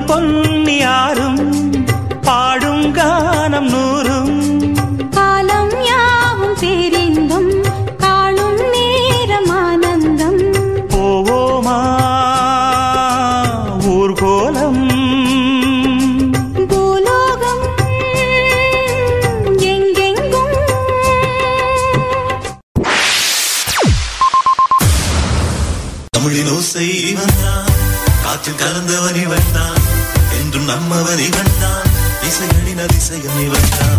பொன்னியாரும் பாடும் கானம் நூறும் காலம் யாவும் பேரின்பம் காணும் நேரம் ஆனந்தம் போவோமா ஊர்கோலம் பூலோகம் எங்கெங்கும் தமிழின் ஓசை இவன் தான் காற்றில் கலந்தவன் இவன் தான் என்றும் நம்மவன் இவன் தான் இசையடின் அதிசயம் இவன் தான்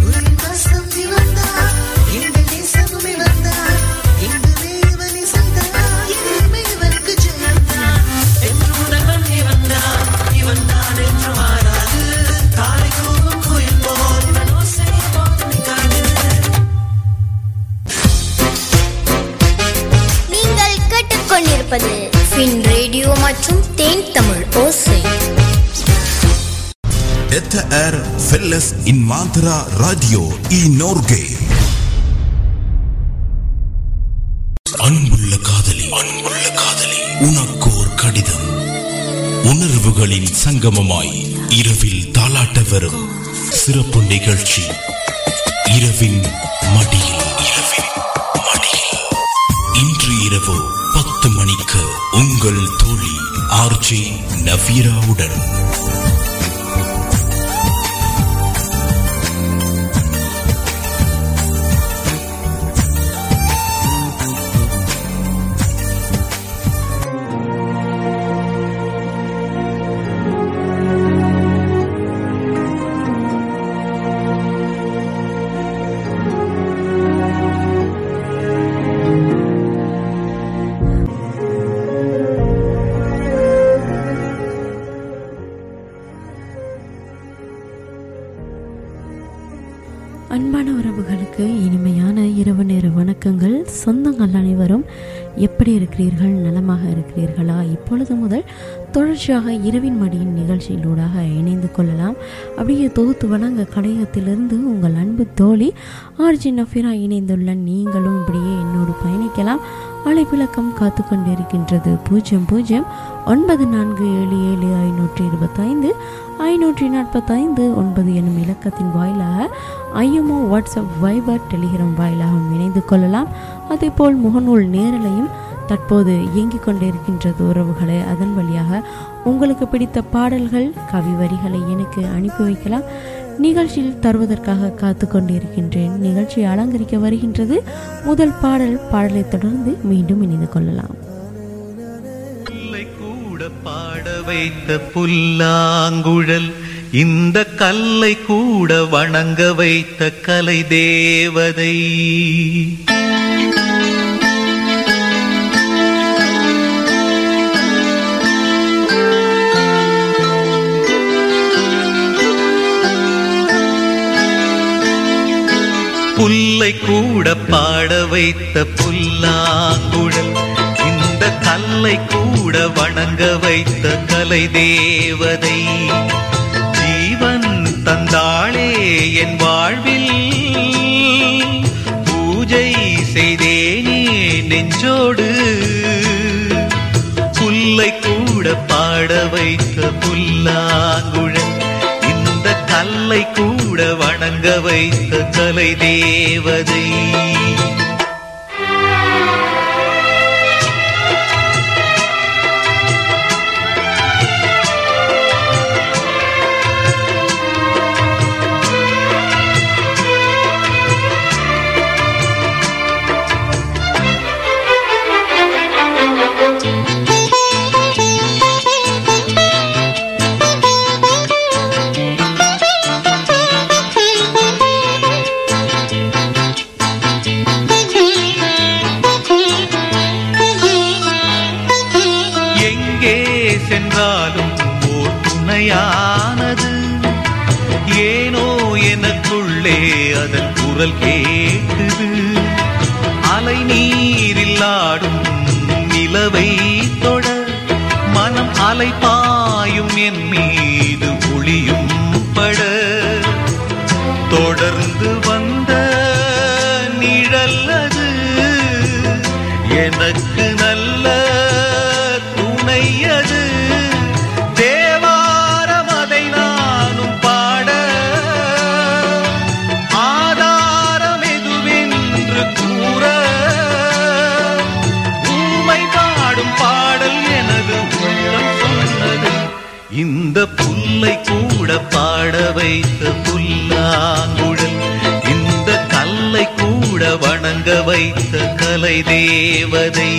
நீங்கள் கேட்டுக்கொண்டிருப்பது ஃபின் ரேடியோ மற்றும் தேன் தமிழ் ஓசை Detta är Felles Invandrara Radio i Norge. அன்புள்ள காதலி அன்புள்ள காதலி உனக்கு ஒரு கடிதம் உணர்வுகளின் சங்கமமாய் இரவில் தாலாட்ட வரும் சிறப்பு நிகழ்ச்சி இரவின் மடியில் இரவின் மடியில் இன்று இரவு பத்து மணிக்கு உங்கள் தோழி ஆர்ஜே நவீராவுடன் அன்பான உறவுகளுக்கு இனிமையான இரவு நேர வணக்கங்கள் சொந்தங்கள் அனைவரும் எப்படி இருக்கிறீர்கள் நலமாக இருக்கிறீர்களா இப்பொழுது முதல் தொடர்ச்சியாக இரவின் மடியின் நிகழ்ச்சியிலூடாக இணைந்து கொள்ளலாம் அப்படியே தொகுத்து வழங்க கடையத்திலிருந்து உங்கள் அன்பு தோழி ஆர்ஜி நஃபிரா இணைந்துள்ள நீங்களும் இப்படியே என்னோடு பயணிக்கலாம் அலைவிளக்கம் காத்து கொண்டிருக்கின்றது பூஜ்ஜியம் பூஜ்ஜியம் ஒன்பது நான்கு ஏழு ஏழு ஐநூற்றி இருபத்தைந்து ஐநூற்றி நாற்பத்தைந்து ஒன்பது எனும் இலக்கத்தின் வாயிலாக ஐஎம்ஓ வாட்ஸ்அப் வைபர் டெலிகிராம் வாயிலாக இணைந்து கொள்ளலாம் அதேபோல் முகநூல் நேரலையும் தற்போது இயங்கிக் கொண்டிருக்கின்றது உறவுகளை அதன் வழியாக உங்களுக்கு பிடித்த பாடல்கள் கவி வரிகளை எனக்கு அனுப்பி வைக்கலாம் நிகழ்ச்சியில் தருவதற்காக காத்து கொண்டிருக்கின்றேன் நிகழ்ச்சியை அலங்கரிக்க வருகின்றது முதல் பாடல் பாடலை தொடர்ந்து மீண்டும் இணைந்து கொள்ளலாம் புல்லை கூட பாட வைத்த புல்லாங்குழல் இந்த கல்லை கூட வணங்க வைத்த கலை தேவதை புல்லை கூட பாட வைத்த புல்லாங்குழல் இந்த கல்லை கூட வணங்க வைத்த கலை தேவதை ஜீவன் தந்தாளே என் வாழ்வில் பூஜை செய்தேனே நெஞ்சோடு புல்லை கூட பாட வைத்த புல்லாங்குழல் இந்த கல்லை கூட வணங்க வைத்த கலை தேவதை எங்கே சென்றாலும் ஓர் துணையானது ஏனோ எனக்குள்ளே அதன் குரல் கேட்டது அலை நீரில் ஆடும் நிலவை தொட மனம் அலை பாயும் என் மீது ஒளியும் பட தொடர்ந்து வந்த நிழல் அது எனக்கு நல்ல துணை அது தேவா இந்த புல்லை கூட பாட வைத்த புல்லாங்குழல் இந்த கல்லை கூட வணங்க வைத்த கலை தேவதை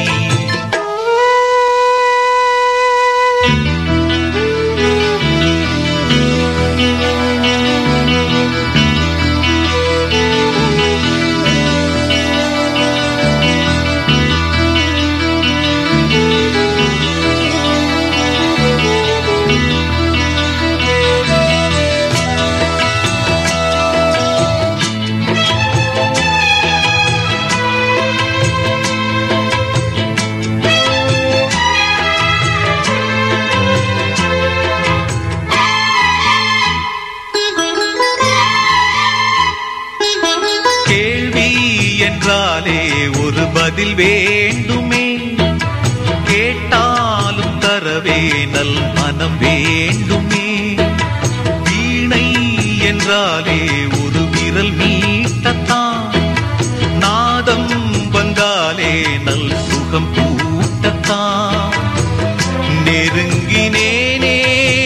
கேள்வி என்றாலே ஒரு பதில் வேண்டுமே கேட்டாலும் தரவே நல் மனம் வேண்டுமே வீணை என்றாலே ஒரு விரல் மீட்டத்தான் நாதம் வந்தாலே நல் சுகம் கூட்டத்தான் நெருங்கினேனே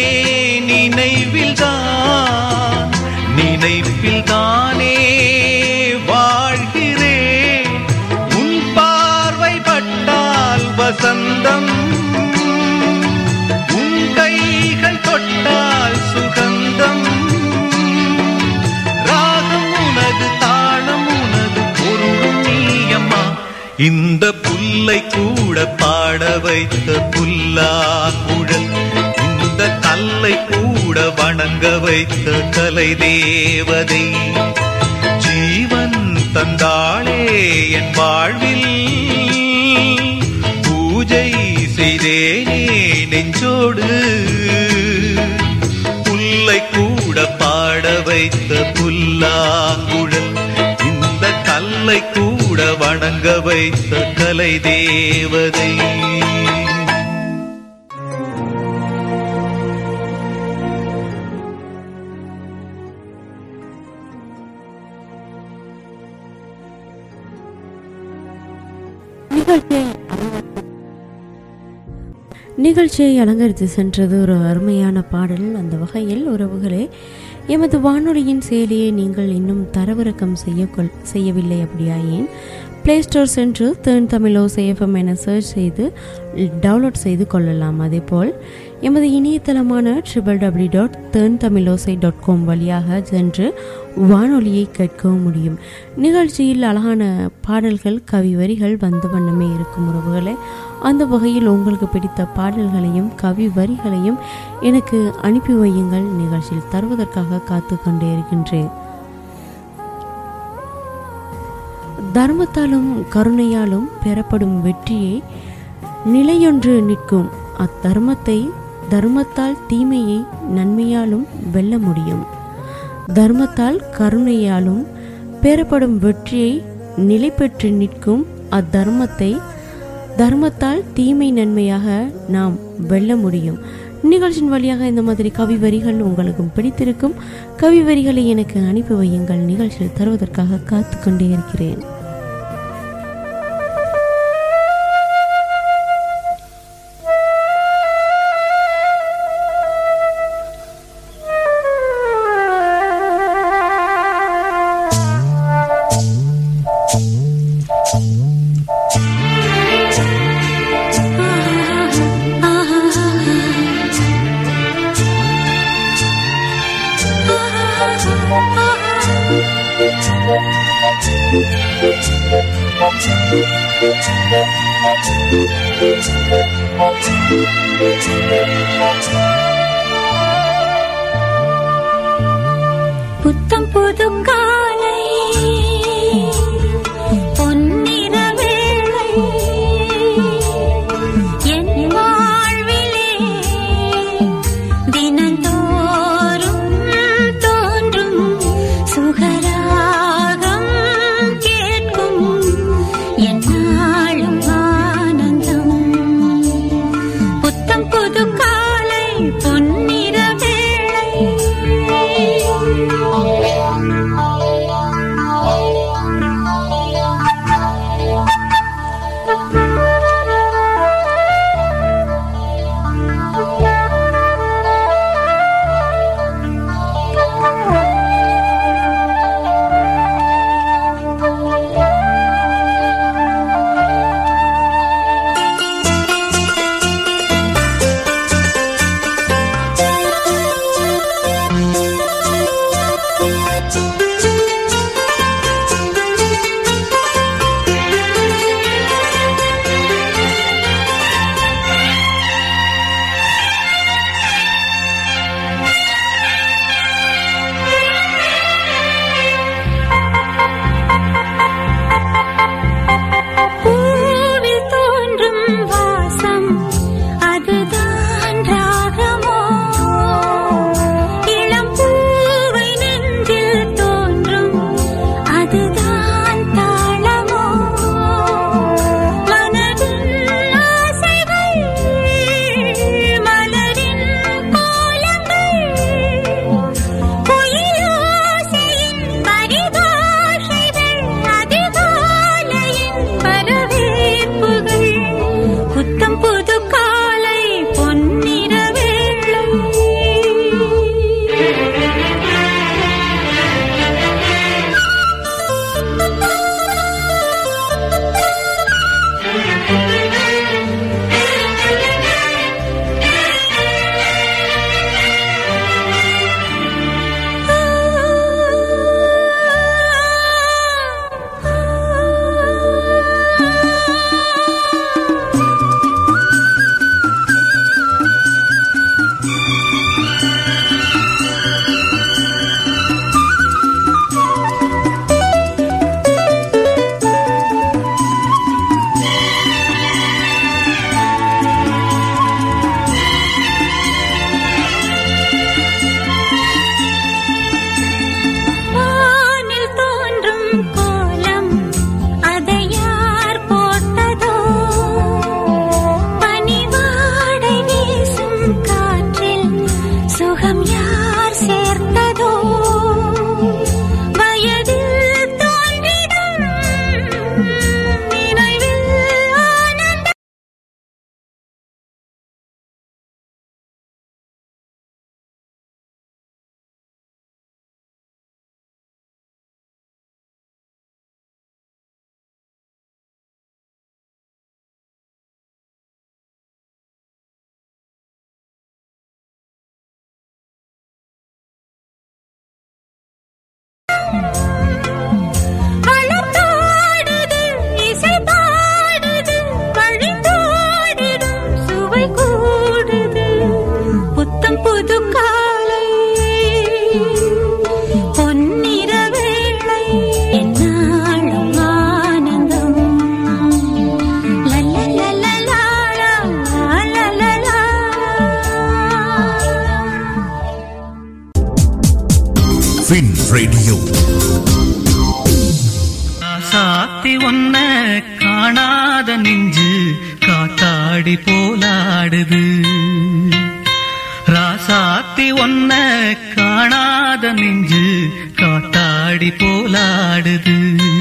நினைவில்தான் நினைப்பில்தானே வாழ்கிறேன் உன் பார்வை பட்டால் வசந்தம் உன் கைகள் தொட்டால் சுகந்தம் ராகம் உனது தாளம் உனது பொருளும் நீயம்மா இந்த புல்லை கூட பாட வைத்த புல்லாங்குழல் இந்த கல்லை கூட வணங்க வைத்த கலை தேவதை ஜீவன் தந்தாளே என் வாழ்வில் பூஜை செய்தேனே நெஞ்சோடு புல்லை கூட பாட வைத்த புல்லாங்குழல் இந்த கல்லை கூட வணங்க வைத்த கலை தேவதை நிகழ்ச்சியை அலங்கரித்து- நிகழ்ச்சியை அலங்கரித்து சென்றது ஒரு அருமையான பாடல் அந்த வகையில் உறவுகளே எமது வானொலியின் செயலியை நீங்கள் இன்னும் தரவிறக்கம் செய்ய கொள் செய்யவில்லை அப்படியாயின் பிளே ஸ்டோர் சென்று தேன் தமிழ் ஓசைஎஃப்எம் என சர்ச் செய்து டவுன்லோட் செய்து கொள்ளலாம் அதேபோல் எமது இணையதளமான triple W dot Then Tamilosai dot com வழியாக சென்று வானொலியை கேட்கவும் முடியும் நிகழ்ச்சியில் அழகான பாடல்கள் கவி வரிகள் வந்த வண்ணமே இருக்கும் உறவுகளே அந்த வகையில் உங்களுக்கு பிடித்த பாடல்களையும் கவி வரிகளையும் எனக்கு அனுப்பி வையுங்கள் நிகழ்ச்சியில் தருவதற்காக காத்து கொண்டே இருக்கின்றேன் தர்மத்தாலும் கருணையாலும் பெறப்படும் வெற்றியை நிலையொன்று நிற்கும் அத்தர்மத்தை தர்மத்தால் தீமையை நன்மையாலும் வெல்ல முடியும் தர்மத்தால் கருணையாலும் பெறப்படும் வெற்றியை நிலை பெற்று நிற்கும் அத்தர்மத்தை தர்மத்தால் தீமை நன்மையாக நாம் வெல்ல முடியும் நிகழ்ச்சியின் வழியாக இந்த மாதிரி கவி வரிகள் உங்களுக்கும் பிடித்திருக்கும் கவி வரிகளை எனக்கு அனுப்பி வையுங்கள் நிகழ்ச்சியில் தருவதற்காக காத்து கொண்டே இருக்கிறேன் புத்தம் புது காலை பொன்னிற வேளை என் வாழ்விலே தினந்தோறும் தோன்றும் சுகராகம் கேட்கும் என் நாளும் ஆனந்தம் புத்தம் புது காலை பொன்னிற வேளை ஃபின் ரேடியோ சாத்தி ஒன்ன காணாத நெஞ்சு காத்தாடி போலாடுது ராசாத்தி ஒன்ன காணாத நெஞ்சு காத்தாடி போலாடுது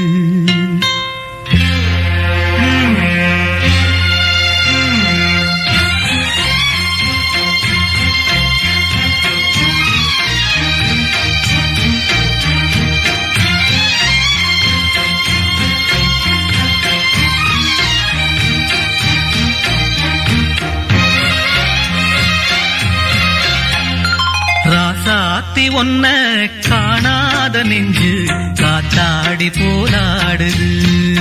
ராசாத்தி ஒன்ன காணாத நெஞ்சு காத்தாடி போலாடுது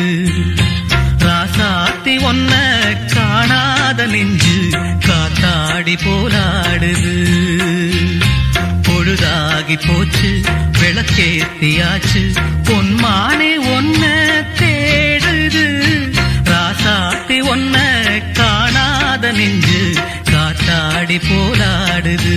ராசாத்தி ஒன்ன காணாத நெஞ்சு காத்தாடி போலாடுது பொழுதாகி போச்சு விளக்கேத்தியாச்சு பொன்மானே ஒன்ன தேடுது ராசாத்தி ஒன்ன காணாத நெஞ்சு காத்தாடி போலாடுது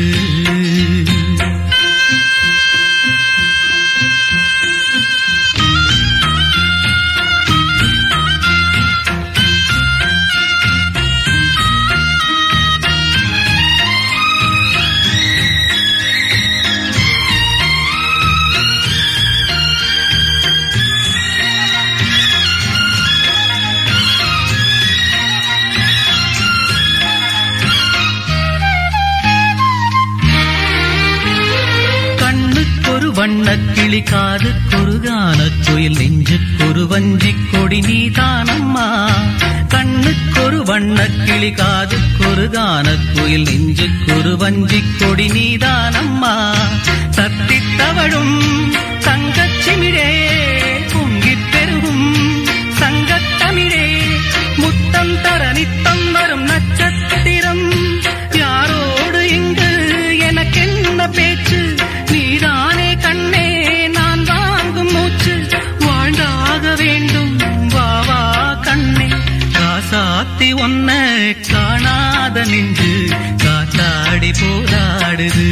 கண்ணுக்கொரு வண்ணக் கிளி காதுக்கொரு கானக் குயில் நெஞ்சுக்கொரு வஞ்சிக் கொடி நீதானம்மா கண்ணுக்கொரு வண்ணக் கிளி காதுக்கொரு கானக் குயில் நெஞ்சுக்கொரு வஞ்சிக் கொடி நீதானம்மா சத்தித்தவழும் தங்கச்சிமிழே பொங்கிப் பெருகும் சங்கத்தமிழே முத்தம் தர நித்தம் வரும் நட்சத்திரம் யாரோடு இங்கு எனக்கென்ன பேச்சு நீதானே கண்ணே நான் வாங்கும் மூச்சு வாழ்ந்தாக வேண்டும் வா வா கண்ணே காசாத்தி ஒன்ன காணாத நெஞ்சு காத்தாடி போராடுது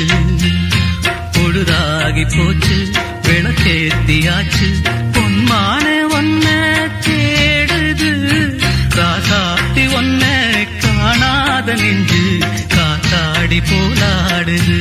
பொழுதாகி போச்சு விளக்கேத்தியாச்சு பொன்மான ஒன்ன தேடுது ராசாத்தி ஒன்ன காணாத நெஞ்சு காத்தாடி போலாடுது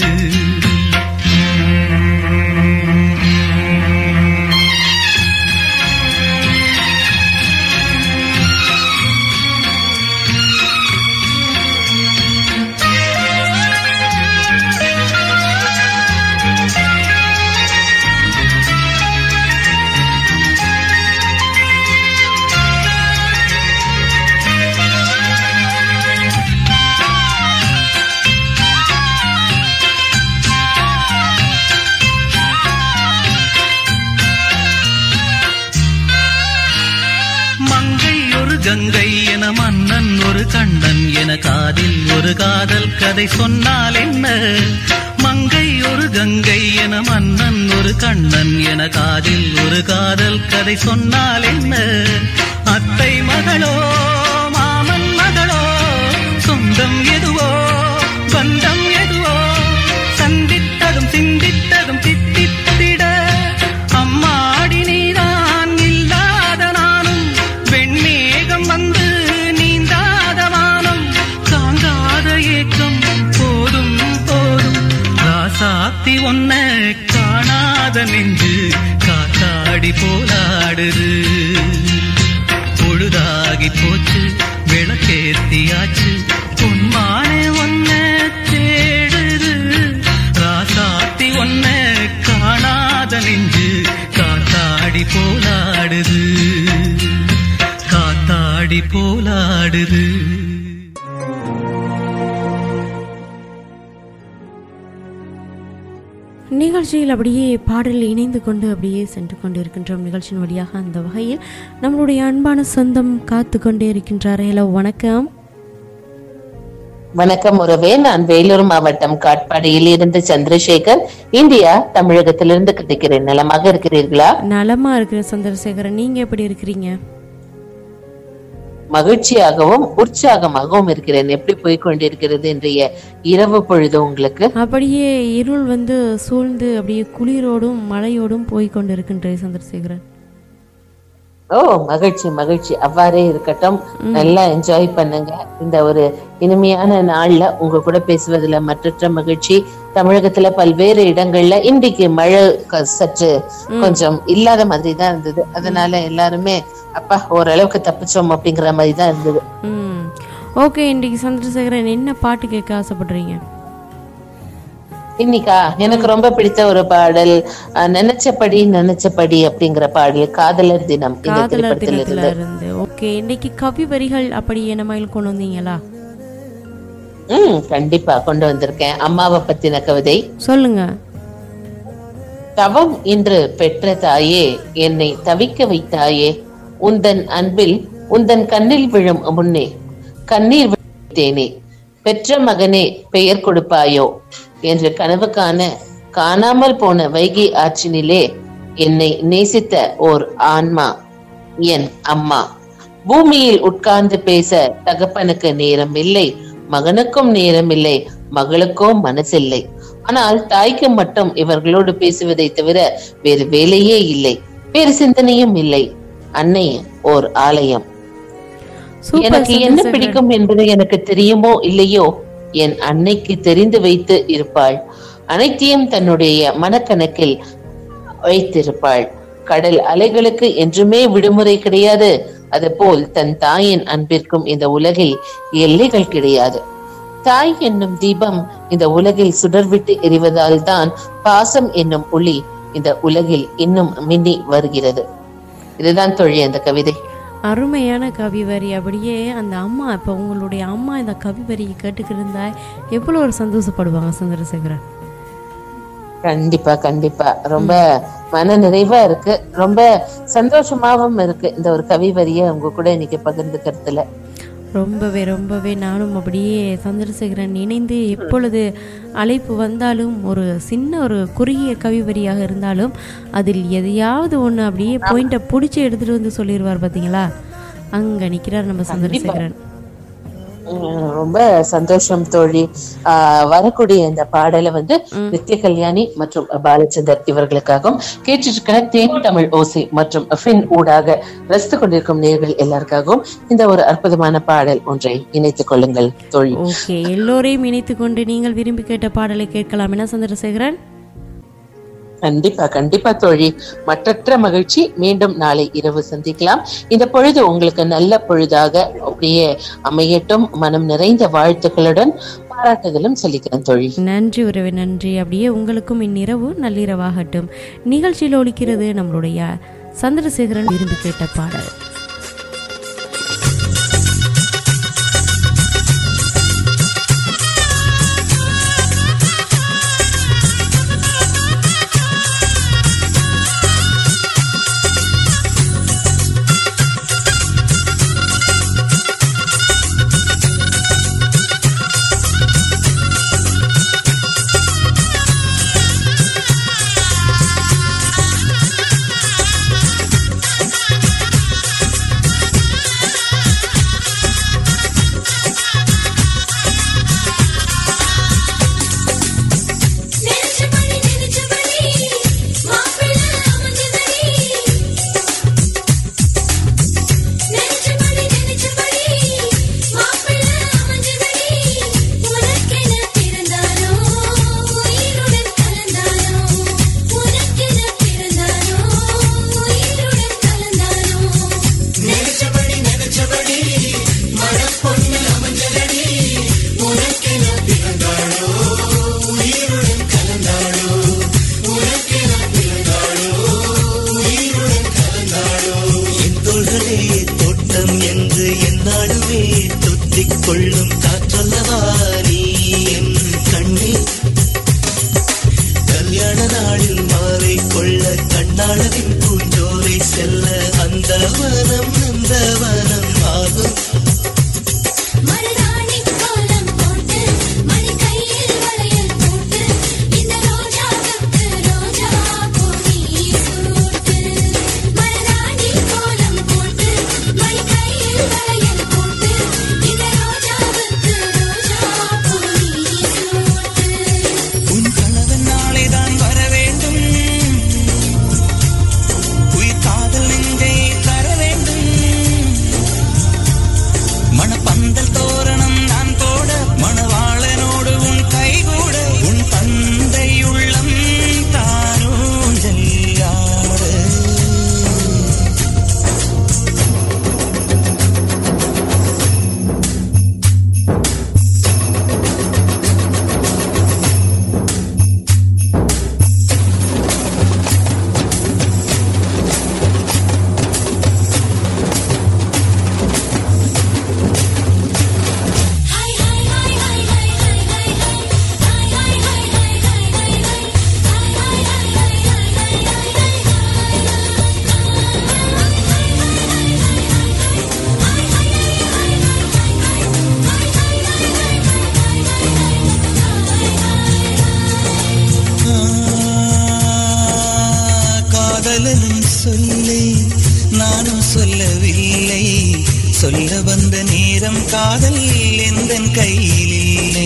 மங்கை ஒரு கங்கை என மன்னன் ஒரு கண்ணன் என காதில் ஒரு காதல் கதை சொன்னால் என்ன மங்கை ஒரு கங்கை என மன்னன் ஒரு கண்ணன் என காதில் ஒரு காதல் கதை சொன்னால் என்ன அத்தை மகளோ மாமன் மகளோ சொந்தம் எதுவோ பந்தம் எதுவோ சந்தித்ததும் சிந்தித்ததும் தித்தித்திட அம்மாடி நீதான் இல்லாத நானும் வெண்மேகம் வந்து நீந்தாத வானம் தாங்காத ஏக்கம் போதும் போதும் ராசாத்தி ஒன்ன காணாத நெஞ்சு காத்தாடி போலாடுது பொழுதாகி போச்சு விளக்கேத்தியாச்சு பொன்மானே ஒன்ன தேடுது ராசாத்தி ஒன்ன காணாத நெஞ்சு காத்தாடி போலாடுது காத்தாடி போலாடுது நிகழ்ச்சியில் அப்படியே பாடல் இணைந்து கொண்டு அப்படியே சென்று கொண்டு இருக்கின்றோம் நிகழ்ச்சியின் வழியாக அந்த வகையில் நம்மளுடைய அன்பான சொந்தம் காத்து கொண்டே இருக்கின்றார் ஹலோ வணக்கம் வணக்கம் உறவே நான் வேலூர் மாவட்டம் காட்பாடியில் இருந்து சந்திரசேகர் இந்தியா தமிழகத்திலிருந்து கிடைக்கிறேன் நலமாக இருக்கிறீர்களா நலமா இருக்கிற சந்திரசேகரன் நீங்க எப்படி இருக்கிறீங்க மகிழ்ச்சியாகவும் உற்சாகமாகவும் இருக்கிறேன் எப்படி போய் கொண்டிருக்கிறது இன்றைய இரவு பொழுது உங்களுக்கு அப்படியே இருள் வந்து சூழ்ந்து அப்படியே குளிரோடும் மழையோடும் போய் கொண்டிருக்கின்ற சந்திரசேகரன் ஓ மகிழ்ச்சி மகிழ்ச்சி அவ்வாறே இருக்கட்டும் நல்லா என்ஜாய் பண்ணுங்க இந்த ஒரு இனிமையான நாள்ல உங்க கூட பேசுவதுல மற்றற்ற மகிழ்ச்சி தமிழகத்துல பல்வேறு இடங்கள்ல இன்றைக்கு மழை க- சற்று கொஞ்சம் இல்லாத மாதிரி தான் இருந்தது அதனால எல்லாருமே அப்பா ஓரளவுக்கு தப்பிச்சோம் அப்படிங்கிற மாதிரி தான் இருந்தது ம் ஓகே இன்றைக்கு சந்திரசேகரன் என்ன பாட்டு கேட்க ஆசைப்படுறீங்க இன்னைக்கா எனக்கு ரொம்ப பிடித்த ஒரு பாடல் அஹ், நினைச்சபடி நினைச்சபடி அப்படிங்கிற பாடல் காதலர் தினம் இந்த காதலர் திரைப்படத்தில் தினத்துல இருந்து இருந்து ஓகே இன்னைக்கு கவி வரிகள் அப்படி என்ன மயில் கொண்டு வந்தீங்களா ம் கண்டிப்பா கொண்டு வந்திருக்கேன் அம்மாவை பத்தின கவிதை சொல்லுங்க தவம் இன்று பெற்ற தாயே என்னை தவிக்க வைத்தாயே உந்தன் அன்பில் உந்தன் கண்ணில் விழும் முன்னே கண்ணீர் விட்டேனே பெற்ற மகனே பெயர் கொடுப்பாயோ என்று கனவு காண காணாமல் போன வைகை ஆற்றினிலே என்னை நேசித்த ஓர் ஆன்மா என் அம்மா பூமியில் உட்கார்ந்து பேச தகப்பனுக்கு நேரம் இல்லை மகனுக்கும் நேரம் இல்லை மகளுக்கோ மனசில்லை ஆனால் தாய்க்கு மட்டும் இவர்களோடு பேசுவதை தவிர வேறு வேலையே இல்லை வேறு சிந்தனையும் இல்லை அன்னை ஓர் ஆலயம் சூப்பர் எனக்கு என்ன சந்திரசேகரன். பிடிக்கும் என்பது எனக்கு தெரியுமோ இல்லையோ என் அன்னைக்கு தெரிந்து வைத்து இருப்பாள் அனைத்தையும் தன்னுடைய மனக்கணக்கில் வைத்திருப்பாள் கடல் அலைகளுக்கு என்றுமே விடுமுறை கிடையாது அதுபோல் தன் தாயின் அன்பிற்கும் இந்த உலகில் எல்லைகள் கிடையாது தாய் என்னும் தீபம் இந்த உலகில் சுடர்விட்டு எரிவதால் தான் பாசம் என்னும் ஒளி இந்த உலகில் இன்னும் மின்னி வருகிறது இதுதான் தொழி அந்த கவிதை அருமையான கவி வரி அப்படியே அந்த அம்மா இப்போ உங்களுடைய அம்மா இந்த கவி வரியை கேட்டுக்கிட்டு இருந்தா எவ்வளோ ஒரு சந்தோஷப்படுவாங்க சந்திரசேகரன் கண்டிப்பா கண்டிப்பா ரொம்ப மன நிறைவா இருக்கு ரொம்ப சந்தோஷமாவும் இருக்கு இந்த ஒரு கவி வரிய உங்க கூட இன்னைக்கு பகிர்ந்துக்கிறதுல ரொம்பவே ரொம்பவே நானும் அப்படியே சந்திரசேகரன் இணைந்து எப்பொழுது அழைப்பு வந்தாலும் ஒரு சின்ன ஒரு குறுகிய கவி வரியாக இருந்தாலும் அதில் எதையாவது ஒன்று அப்படியே பாயிண்ட்டை பிடிச்சி எடுத்துட்டு வந்து சொல்லிடுவார் பார்த்தீங்களா அங்கே நிற்கிறார் நம்ம சந்திரசேகரன் உம், ரொம்ப சந்தோஷம் தோழி ஆஹ் வரக்கூடிய இந்த பாடலை வந்து நித்ய கல்யாணி மற்றும் பாலச்சந்தர் இவர்களுக்காகவும் கேட்டிருக்கிற தேன் தமிழ் ஓசை மற்றும் ஃபின் ஊடாக ரசித்துக் கொண்டிருக்கும் நேர்கள் எல்லாருக்காகவும் இந்த ஒரு அற்புதமான பாடல் ஒன்றை இணைத்துக் கொள்ளுங்கள் தோழி ஓகே எல்லோரையும் இணைத்து கொண்டு நீங்கள் விரும்பி கேட்ட பாடலை கேட்கலாம் என்ன சந்திரசேகரன் கண்டிப்பா கண்டிப்பா தோழி மற்றற்ற மகிழ்ச்சி மீண்டும் நாளை இரவு சந்திக்கலாம் இந்த பொழுது உங்களுக்கு நல்ல பொழுதாக அப்படியே அமையட்டும் மனம் நிறைந்த வாழ்த்துக்களுடன் பாராட்டுதலும் சொல்லிக்கிறேன் தோழி நன்றி உறவு நன்றி அப்படியே உங்களுக்கும் இந்நிரவு நள்ளிரவாகட்டும் நிகழ்ச்சியில் ஒலிக்கிறது நம்மளுடைய சந்திரசேகரன் விரும்பி கேட்ட பாடல் நினைச்சபடி நினைச்சபடி மாப்பிள்ளை அமைஞ்சதடி நினைச்சபடி நினைச்சபடி மாப்பிள்ளை அமைஞ்சதடி உனக்கென பிறந்தானோ உயிருடன் கலந்தானோ உனக்கென பிறந்தானோ உயிருடன் கலந்தானோ நினைச்சபடி நினைச்சபடி மனப்பொண்ணு அமைஞ்சதடி உனக்கென பிறந்தானோ உயிருடன் கலந்தாளோ உனக்கென பிறந்தாளோ உயிருடன் கலந்தாளோ என் தோள்களே தோட்டம் என்று என்னாலுமே தொத்திக் கொள்ளும் காற்றல்லவா நீ என் கண்ணே கல்யாண நாளில் மாலை கொள்ள கண்ணாளரின் பூஞ்சோலை செல்ல அந்த வனம் அந்த வனம் ஆகும் மருதாணி கோலம் போட்டு மணி கையில் வளையல் சொல்ல வந்த நேரம் காதல் எந்த கையில் இல்லை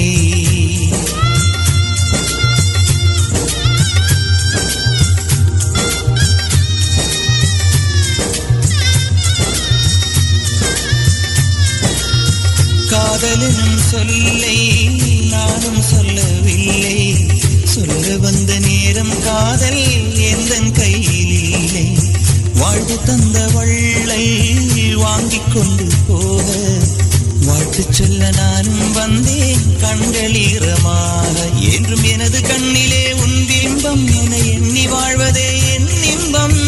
காதலனும் சொல்லை நானும் சொல்லவில்லை சொல்ல வந்த நேரம் காதல் எந்த கையில் இல்லை வாழ்வு தந்த வள்ளை வாங்கிக் கொண்டு போக வாழ்த்து சொல்ல நானும் வந்தேன் கண்கள் ஈரமாக என்றும் எனது கண்ணிலே உன் பிம்பம் என எண்ணி வாழ்வதே என் இன்பம்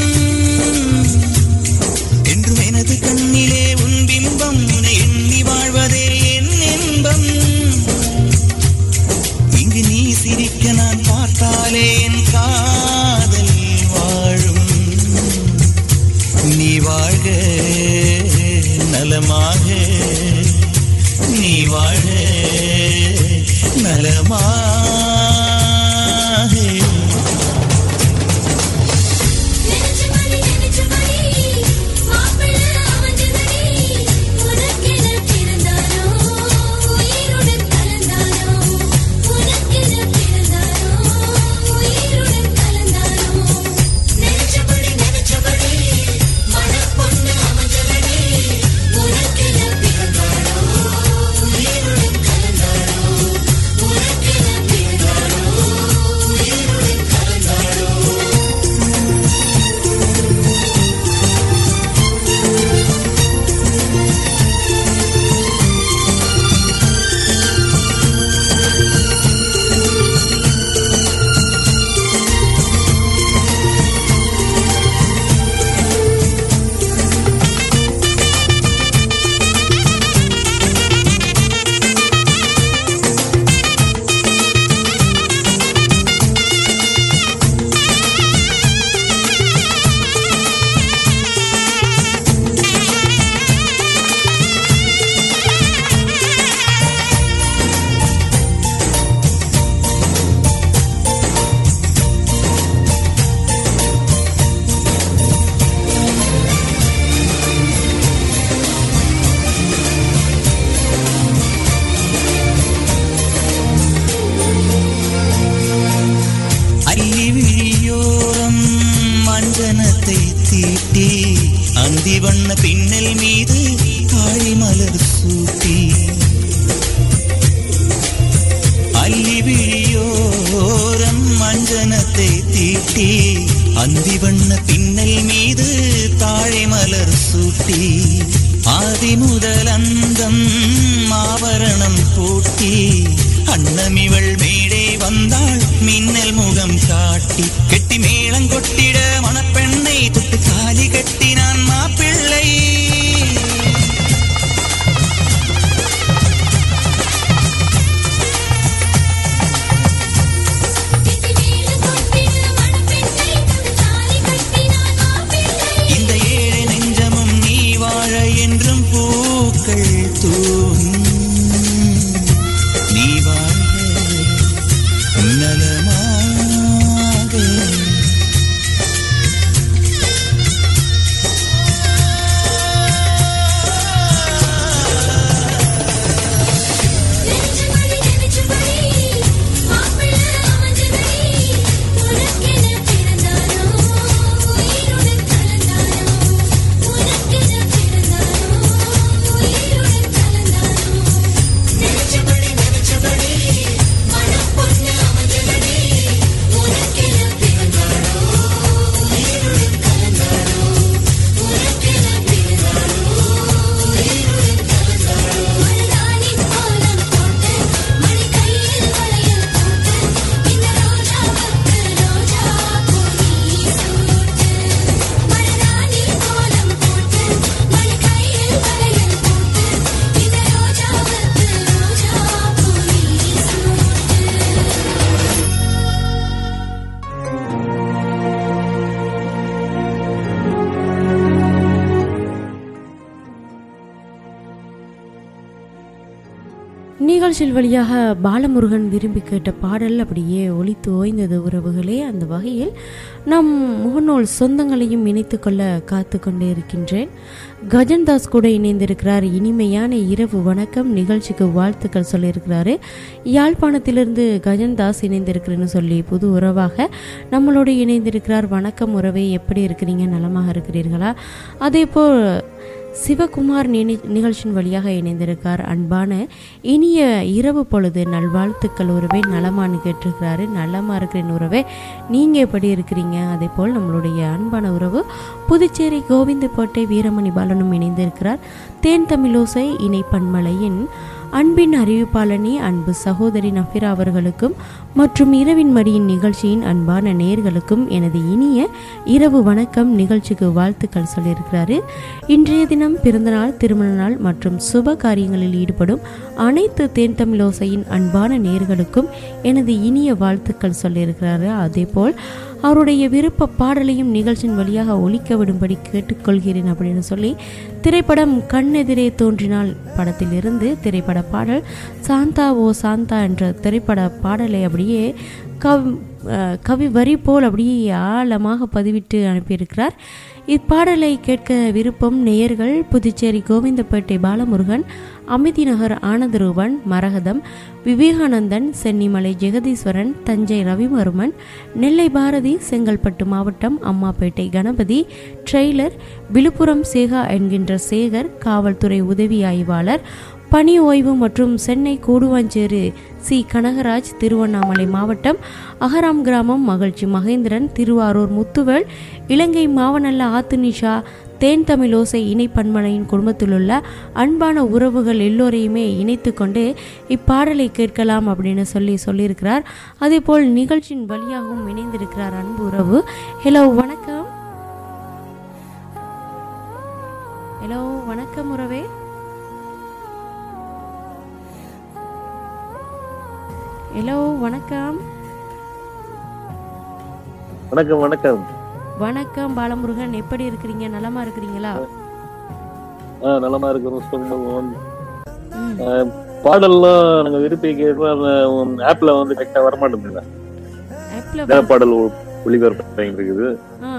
என்றும் எனது கண்ணிலே உன் பிம்பம் உன்னை எண்ணி வாழ்வதே என் இன்பம் இங்கு நீ சிரிக்க நான் பார்த்தாலே என் காதல் வாழும் நீ வாழ்க நலமாக நீ வாழ நலமாக நெஞ்சமடி நெஞ்சமடி மாப்பிள்ளை அமைஞ்சதடி உனக்கென பிறந்தாரோ உயிருடன் கலந்தாரோ உனக்கென பிறந்தாரோ உயிருடன் கலந்தாரோ நெஞ்சமடி நெஞ்சமடி மணப்பொண்ணு அமைஞ்சதடி உனக்கென பிறந்தாரோ உயிருடன் கலந்தாரோ உனக்கென பிறந்தாரோ உயிருடன் கலந்தாரோ அள்ளி விழியோரம் மஞ்சனத்தை தீட்டி அந்தி வண்ண பின்னல் மீது தாழி மலர் சூட்டி அள்ளி விழியோரம் மஞ்சனத்தை தீட்டி அந்தி வண்ண பின்னல் மீது தாழை மலர் சூட்டி ஆதி முதல் அந்தம் ஆபரணம் பூட்டி அன்னமிவள் மேடை வந்தாள் மின்னல் முகம் காட்டி கெட்டி மேளம் கொட்டிட மணப்பெண்ணை தொட்டு தாலி கட்டினான் மாப்பிள்ளை கெட்டி மேல கொட்டின மணப்பெண்ணை தாலி கட்டினான் மாப்பிள்ளை இந்த ஏழை நெஞ்சமும் நீ வாழ என்றும் பூக்கள் தூவும் நீ வாழ நலமாக நிகழ்ச்சியில் வழியாக பாலமுருகன் விரும்பி கேட்ட பாடல் அப்படியே ஒலித்து ஓய்ந்தது உறவுகளே அந்த வகையில் நம் முகநூல் சொந்தங்களையும் இணைத்து கொள்ள காத்து கொண்டே இருக்கின்றேன் கஜன்தாஸ் கூட இணைந்திருக்கிறார் இனிமையான இரவு வணக்கம் நிகழ்ச்சிக்கு வாழ்த்துக்கள் சொல்லியிருக்கிறாரு யாழ்ப்பாணத்திலிருந்து கஜன்தாஸ் இணைந்திருக்கிறேன்னு சொல்லி புது உறவாக நம்மளோடு இணைந்திருக்கிறார் வணக்கம் உறவே எப்படி இருக்கிறீங்க நலமாக இருக்கிறீர்களா அதே போல் சிவகுமார் நினை நிகழ்ச்சியின் வழியாக இணைந்திருக்கார் அன்பான இனிய இரவு பொழுது நல்வாழ்த்துக்கள் உறவே நலமான்னு கேட்டிருக்கிறாரு நலமா இருக்கிறேன் உறவே நீங்கள் எப்படி இருக்கிறீங்க அதே போல் நம்மளுடைய அன்பான உறவு புதுச்சேரி கோவிந்தப்பேட்டை வீரமணி பாலனும் இணைந்திருக்கிறார் தேன் தமிழோசை இணை பன்மலையின் அன்பின் அறிவிப்பாளனி அன்பு சகோதரி நஃபிரா அவர்களுக்கும் மற்றும் இரவின் மடியின் நிகழ்ச்சியின் அன்பான நேர்களுக்கும் எனது இனிய இரவு வணக்கம் நிகழ்ச்சிக்கு வாழ்த்துக்கள் சொல்லியிருக்கிறாரு இன்றைய தினம் பிறந்தநாள் திருமண நாள் மற்றும் சுப காரியங்களில் ஈடுபடும் அனைத்து தேன் தமிழோசையின் அன்பான நேர்களுக்கும் எனது இனிய வாழ்த்துக்கள் சொல்லியிருக்கிறாரு அதேபோல் அவருடைய விருப்ப பாடலையும் நிகழ்ச்சியின் வழியாக ஒலிக்க விடும்படி கேட்டுக்கொள்கிறேன் அப்படின்னு சொல்லி திரைப்படம் கண்ணெதிரே தோன்றினால் படத்திலிருந்து திரைப்பட பாடல் சாந்தா ஓ சாந்தா என்ற திரைப்பட பாடலை அப்படியே கவ் அஹ், கவி வரி போல் அப்படியே ஆழமாக பதிவிட்டு அனுப்பியிருக்கிறார் இப்பாடலை கேட்க விருப்பம் நேயர்கள் புதுச்சேரி கோவிந்தப்பேட்டை பாலமுருகன் அமிதி நகர் ஆனந்தரூபன் மரகதம் விவேகானந்தன் சென்னிமலை ஜெகதீஸ்வரன் தஞ்சை ரவிவர்மன் நெல்லை பாரதி செங்கல்பட்டு மாவட்டம் அம்மாப்பேட்டை கணபதி ட்ரெய்லர் விழுப்புரம் சேகா என்கின்ற சேகர் காவல்துறை உதவி ஆய்வாளர் பணி ஓய்வு மற்றும் சென்னை கூடுவாஞ்சேரி சி கனகராஜ் திருவண்ணாமலை மாவட்டம் அகராம் கிராமம் மகிழ்ச்சி மகேந்திரன் திருவாரூர் முத்துவேல் இலங்கை மாவனல்ல ஆத்துனிஷா தேன் தமிழோசை இணை பன்மலையின் குடும்பத்திலுள்ள அன்பான உறவுகள் எல்லோரையுமே இணைத்து கொண்டு இப்பாடலை கேட்கலாம் அப்படின்னு சொல்லி சொல்லியிருக்கிறார் அதேபோல் நிகழ்ச்சியின் வழியாகவும் இணைந்திருக்கிறார் அன்பு உறவு ஹலோ வணக்கம் ஹலோ வணக்கம் உறவே ஹலோ வணக்கம் வணக்கம் வணக்கம் வணக்கம் பாலமுருகன் எப்படி இருக்கிறீங்க நலமா இருக்கிறீங்களா ஆ நலமா இருக்கிறோம் சொல்லுவோம் ம் பாடல்லாம் நாங்க விரும்பி கேட்கலாம் அந்த ஆப்ல வந்து கரெக்டா வரமாட்டேங்குது ஆப்ல வேற பாடல் ஒ- ஒளிபரப்பு இருக்குது ஆ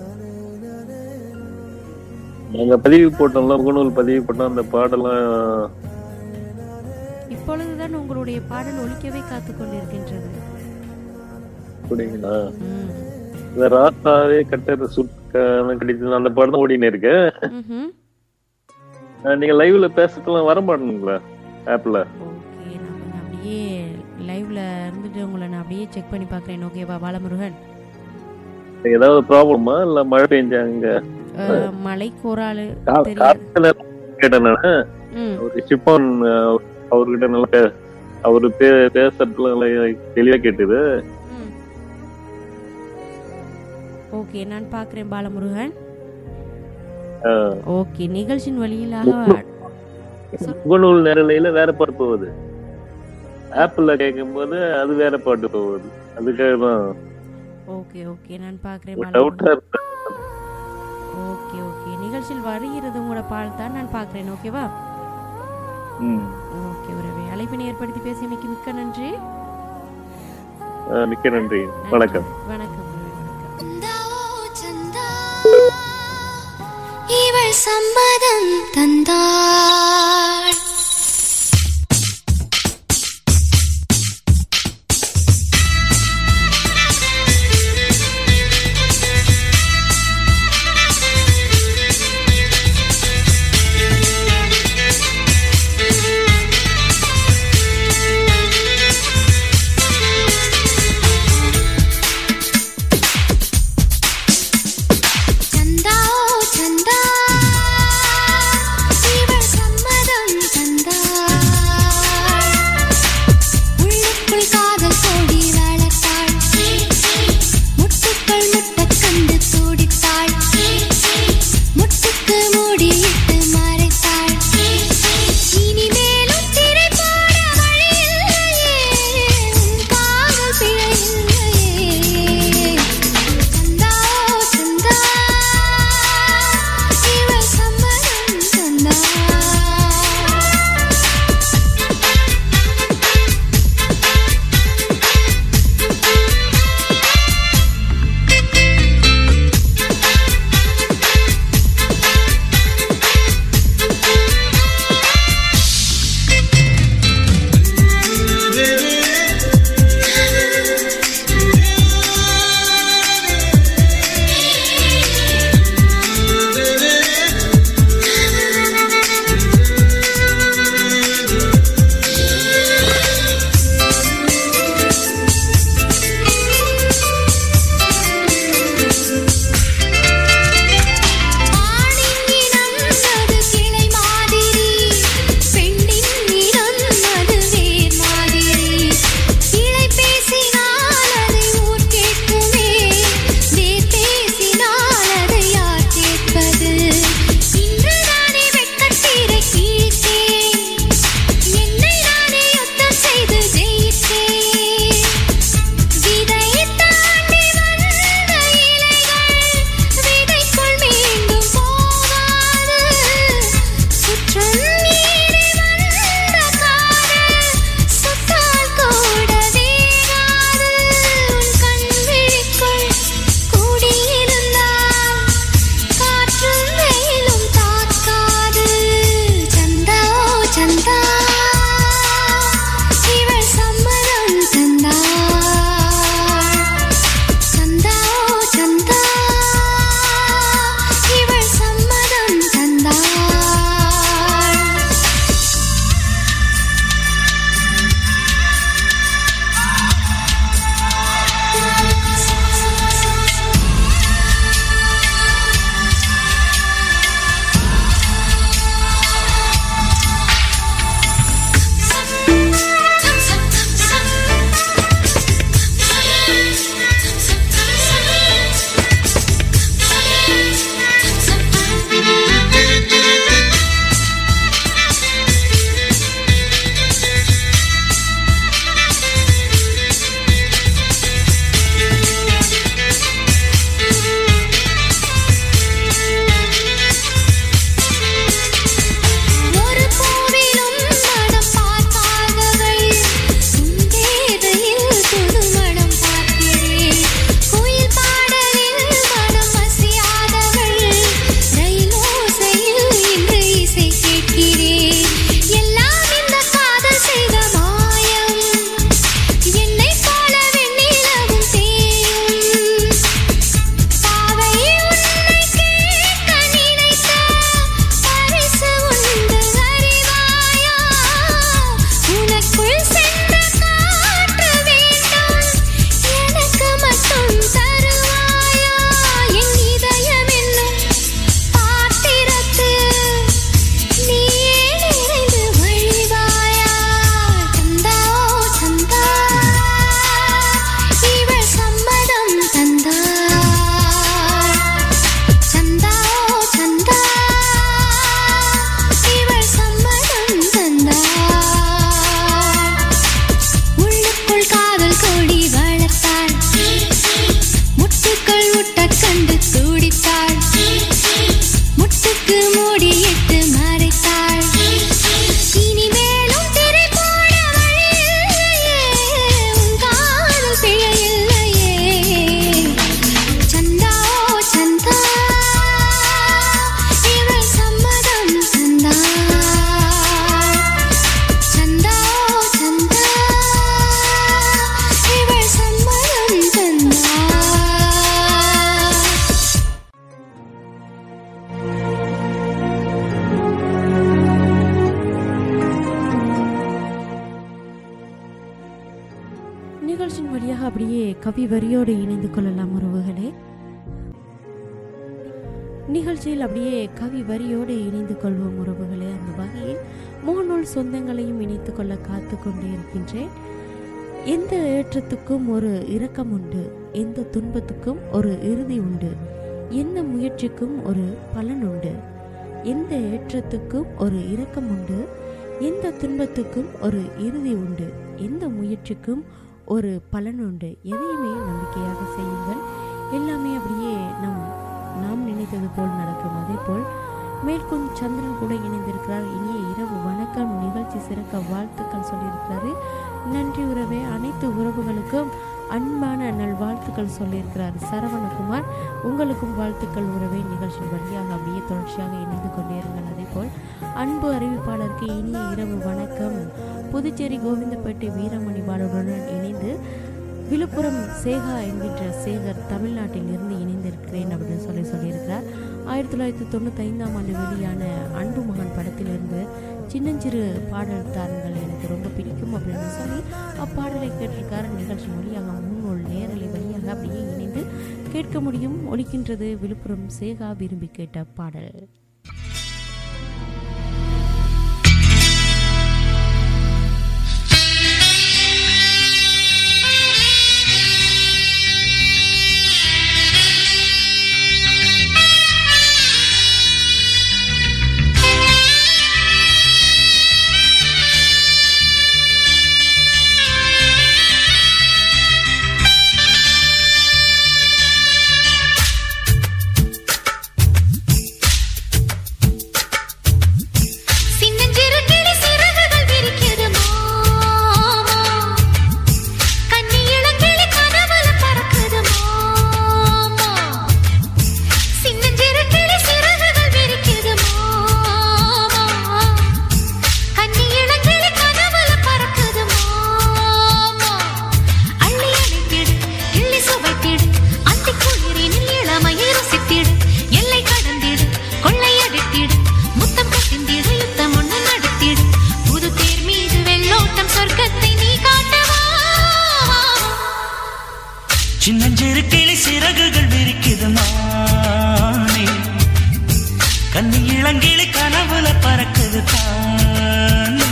நாங்க பதிவு போட்டோம்ல முகநூல் பதிவு போட்டோம் அந்த பாடலாம் இப்பொழுதுதான் உங்களுடைய பாடல் ஒலிக்கவே காத்து கொண்டிருக்கின்றது அப்படிங்களா ம். இந்த ராசாவே கட்டர் சுட்கான கிடைச்சது அந்த பாடம் தான் ஓடினே இருக்கு ம்ஹும். ஆ, நீங்க லைவ்ல பேசலாம் வர மாட்டீங்களா ஆப்ல ஓகே நான் கொஞ்சம் அப்படியே லைவ்ல இருந்துட்டு உங்களை நான் அப்படியே செக் பண்ணி பார்க்குறேன் ஓகேவா பாலமுருகன் ஏதாவது ப்ராப்ளமா இல்ல மழை பெஞ்சாங்க அஹ், மலைக்கு ஒரு ஆளு கா- தெரியாது காத்துல கேட்டேன் நானு ம் ஒரு ஷிப்பான் அவர்கிட்ட நல்லா பே- அவரு பே- பேசுறதுல நல்லா தெளிவா கேட்டுது ம். ஓகே நான் பார்க்குறேன் பாலமுருகன் ஆ. ஓகே நிகழ்ச்சியின் வழியிலாக முகநூல் நேரலையில வேற பாட்டு போகுது ஆப்பிள்ல கேட்கும்போது அது வேற பாட்டு போகுது அதுக்காக தான் ஓகே ஓகே நான் பார்க்குறேன் ஒரு பாலமுருகன் டவுட்டா இருக்கு ஓகே ஓகே நிகழ்ச்சியில் வருகிறது உங்களோட பால் தான் நான் பார்க்குறேன் ஓகேவா ம். ஓகே உறவே அழைப்பினை ஏற்படுத்தி பேசியமைக்கு மிக்க நன்றி ஆ, மிக்க நன்றி வணக்கம் வணக்கம் உறவே, வணக்கம் சந்தா ஓ சந்தா இவள் சம்மதம் தந்தாள் சந்தா ஓ சந்தா இவள் சம்மதம் நிகழ்ச்சியின் வழியாக அப்படியே கவி வரியோடு இணைந்து கொள்ளலாம் உறவுகளே நிகழ்ச்சியில் அப்படியே கவி வரியோடு இணைந்து கொள்வோம் உறவுகளே அந்த வகையில் முகநூல் சொந்தங்களையும் இணைத்து கொள்ள காத்து கொண்டே இருக்கின்றேன் எந்த ஏற்றத்துக்கும் ஒரு இரக்கம் உண்டு எந்த துன்பத்துக்கும் ஒரு இறுதி உண்டு எந்த முயற்சிக்கும் ஒரு பலன் உண்டு எந்த ஏற்றத்துக்கும் ஒரு இரக்கம் உண்டு எந்த துன்பத்துக்கும் ஒரு இறுதி உண்டு எந்த முயற்சிக்கும் ஒரு பலன் உண்டு எதையுமே நம்பிக்கையாக செய்யுங்கள் எல்லாமே அப்படியே நம் நாம் நினைத்தது போல் நடக்கும் அதே போல் மேற்கொண்டு சந்திரன் கூட இணைந்திருக்கிறார் இனிய இரவு வணக்கம் நிகழ்ச்சி சிறக்க வாழ்த்துக்கள் சொல்லியிருக்கிறாரு நன்றி உறவே அனைத்து உறவுகளுக்கும் அன்பான நல்வாழ்த்துக்கள் சொல்லியிருக்கிறார் சரவணகுமார் உங்களுக்கும் வாழ்த்துக்கள் உறவே நிகழ்ச்சி வழியாக அப்படியே தொடர்ச்சியாக இணைந்து கொண்டே இருங்கள் அதே போல் அன்பு அறிவிப்பாளருக்கு இனிய இரவு வணக்கம் புதுச்சேரி கோவிந்தப்பேட்டை வீரமணி பாலுடன் இணைந்து விழுப்புரம் சேகா என்கின்ற சேகர் தமிழ்நாட்டில் இருந்து இணைந்திருக்கிறேன் அப்படின்னு சொல்லி சொல்லியிருக்கிறார் ஆயிரத்தி தொள்ளாயிரத்தி தொண்ணூற்றி ஐந்தாம் ஆண்டு வெளியான அன்பு மகன் படத்திலிருந்து சின்னஞ்சிறு பாடல் தாருங்கள் எனக்கு ரொம்ப பிடிக்கும் அப்படின்னு சொல்லி அப்பாடலை கேட்டிருக்காரு நிகழ்ச்சி வழியாக முன்னோல் நேரலை வழியாக அப்படியே இணைந்து கேட்க முடியும் ஒலிக்கின்றது விழுப்புரம் சேகா விரும்பி கேட்ட பாடல் சின்னஞ்சிறு கிளி சிறகுகள் விரிக்குது மாமா கன்னி இளங்கிளி கனவுல பறக்குது மாமா சின்னஞ்சிறு கிளி சிறகுகள் விரிக்குது மாமா கன்னி இளங்கிளி கனவுல பறக்குது மாமா அள்ளி அணைத்திடு கிள்ளி சுவைத்திடு அந்தி குளிரினில் இளமையை ருசித்திடு எல்லை கடந்திடு கொள்ளையடித்திடு முத்தம் கட்டிந்திடு யுத்தம் ஒண்ணு நடத்திடு புது தேர் மீது வெள்ளோட்டம் சொர்க்கத்தை நீ காட்டவா சின்னஞ்சிறு கிளி சிறகுகள் விரிக்குது மானே கண்ணி இளங்கிளி கனவுல பறக்குது தானே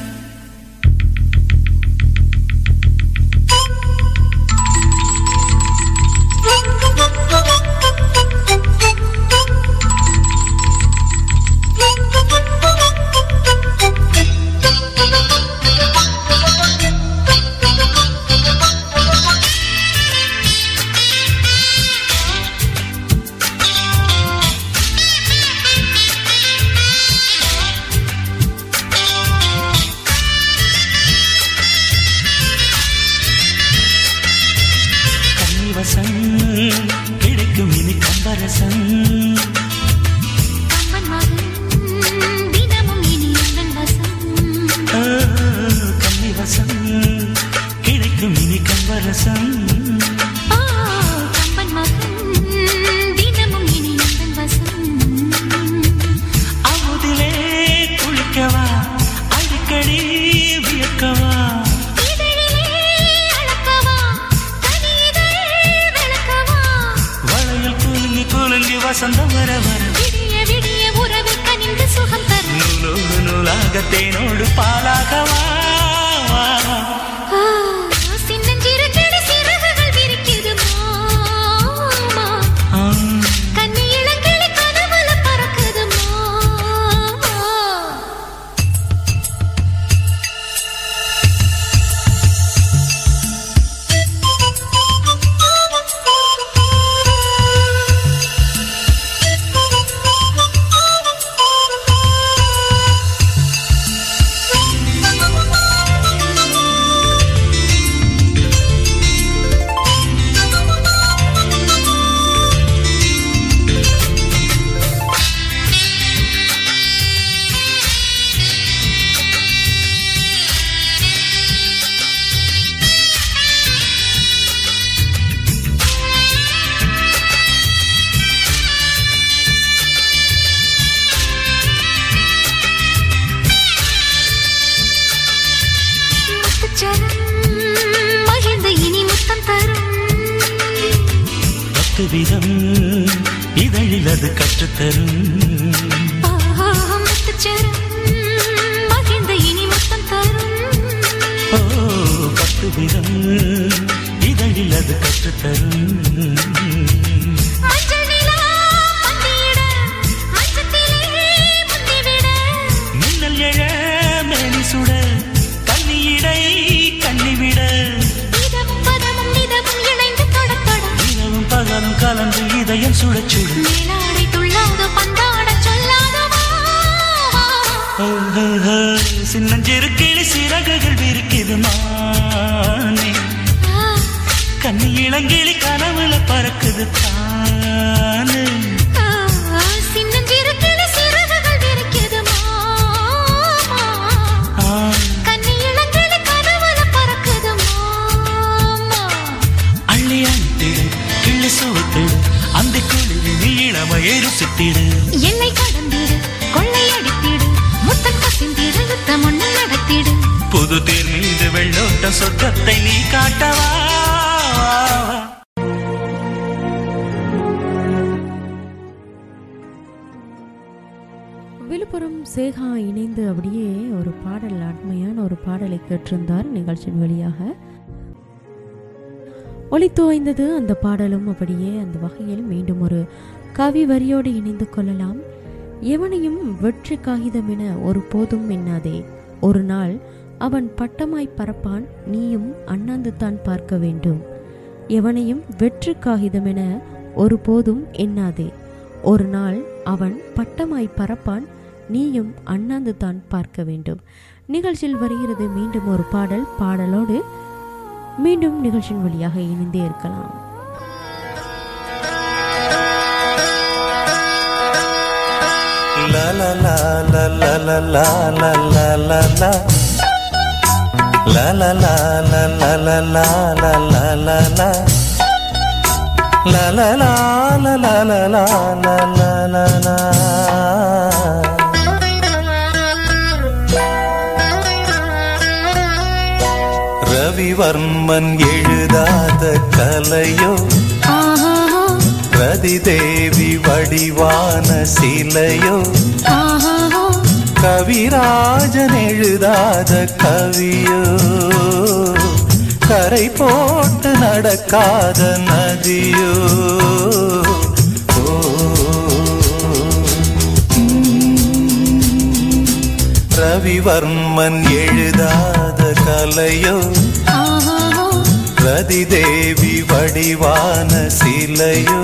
கன்னிவசம் கிடைக்கும் இனி கம்பரசம் கம்பன் மகன் தினமும் இனி எந்தன் வசம் ஆ, கன்னிவசம் கிடைக்கும் இனி கம்பரசம் ஆ, கம்பன் மகன் தினமும் இனி எந்தன் வசம் அமுதிலே குளிக்கவா அடிக்கடி வியக்கவா இதழிலே அளக்கவா தனி இதழ் விளக்கவா வளையல் குலுங்கி குலுங்கி வசந்தம் வர வர விடிய விடிய உறவு கனிந்து சுகம் தரும் நூலோடு நூலாக தேனோடு பாலாகவா ஆ, சின்னஞ்சிறு கிளி சிறகுகள் விரிக்குது மாமா ஆ, கன்னி இளங்கிளி கனவுல பறக்குது மாமா பத்து விதம் இதழில் அது கற்றுத்தரும் முத்துச்சரம் மகிழ்ந்த இனி முத்தம் தரும் ஓ பத்து விதம் இதழில் அது கற்றுத்தரும் மஞ்சள் நிலா பந்தியிட மஞ்சத்திலே முந்திவிட மின்னல் எழ மேனி சுட கண்ணியிடை கண்ணிவிட இதமும் பதமும் நிதமும் இணைந்து தொட தொட இரவும் பகலும் கலந்து இதயம் சுட சுட மேலாடை துள்ளாத பந்தாட சொல்லாதவா சின்னஞ்சிறு கிளி சிறகுகள் விரிக்குது மானே கண்ணி இளங்கிளி கனவுல பறக்குது தானே சின்னஞ்சிறு கிளி சிறகுகள் விரிக்குது மாமா ஆ, கண்ணி இளங்கிளி கனவுல பறக்குது மாமா அள்ளி அழுத்திடு கிள்ளி சுவத்திடு அந்த குளிர் நீ இளமையை ருசித்திடு என்னை கடந்திடு கொள்ளையடித்திடு முத்தம் கசிந்திடு யுத்தம் ஒண்ணு நடத்திடு புது தேர் மீது வெள்ளோட்ட சொர்க்கத்தை நீ காட்டவா விழுப்புரம் சேகா இணைந்து அப்படியே ஒரு பாடல் அண்மையான ஒரு பாடலை கேட்டிருந்தார் நிகழ்ச்சியின் வழியாக ஒளித்துவைந்தது அந்த பாடலும் அப்படியே அந்த வகையில் மீண்டும் ஒரு கவி வரியோடு இணைந்து கொள்ளலாம் எவனையும் வெற்றி காகிதம் என ஒரு போதும் எண்ணாதே ஒரு நாள் அவன் பட்டமாய் பறப்பான் நீயும் அண்ணாந்து தான் பார்க்க வேண்டும் எவனையும் வெற்றி காகிதம் என ஒரு போதும் எண்ணாதே ஒரு நாள் அவன் பட்டமாய் பறப்பான் நீயும் அண்ணாந்து தான் பார்க்க வேண்டும் நிகழ்ச்சியில் வருகிறது மீண்டும் ஒரு பாடல் பாடலோடு மீண்டும் நிகழ்ச்சியின் வழியாக இணைந்தே இருக்கலாம் La la la la la la la la la la la La la la la la la la la la la la La la la la la la la la la la la Ravivarman எழுதாத கலையோ ரதிதேவி வடிவான சிலையோ கவிராஜன் எழுதாத கவியோ கரை போட்டு நடக்காத நதியோ ஓ, ரவிவர்மன் எழுதாத கலையோ ரதிதேவி வடிவான சிலையோ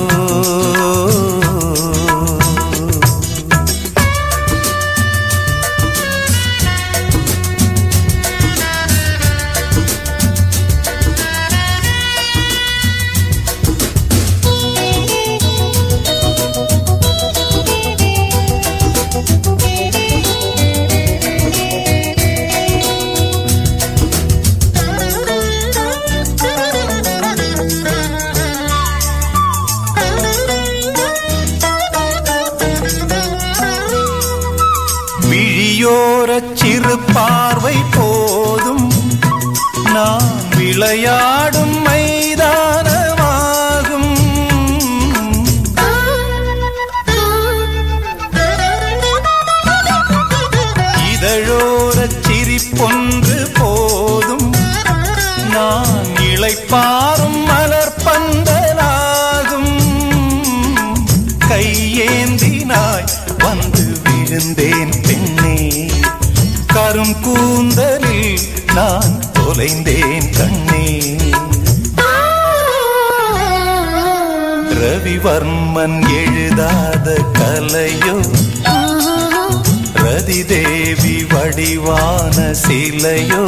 விழியோரச் சிறு பார்வை போதும் நான் விளையாடும் மைதானமாகும் இதழோரச் சிரிப்பொன்று போதும் நான் இளைப்பாறும் மலர் பந்தலாகும் கையேந்தினாய் வந்து விழுந்தேன் பெண்ணே கரும் கூந்தலில் நான் தொலைந்தேன் கண்ணே ரவிவர்மன் எழுதாத கலையோ ரதிதேவி வடிவான சிலையோ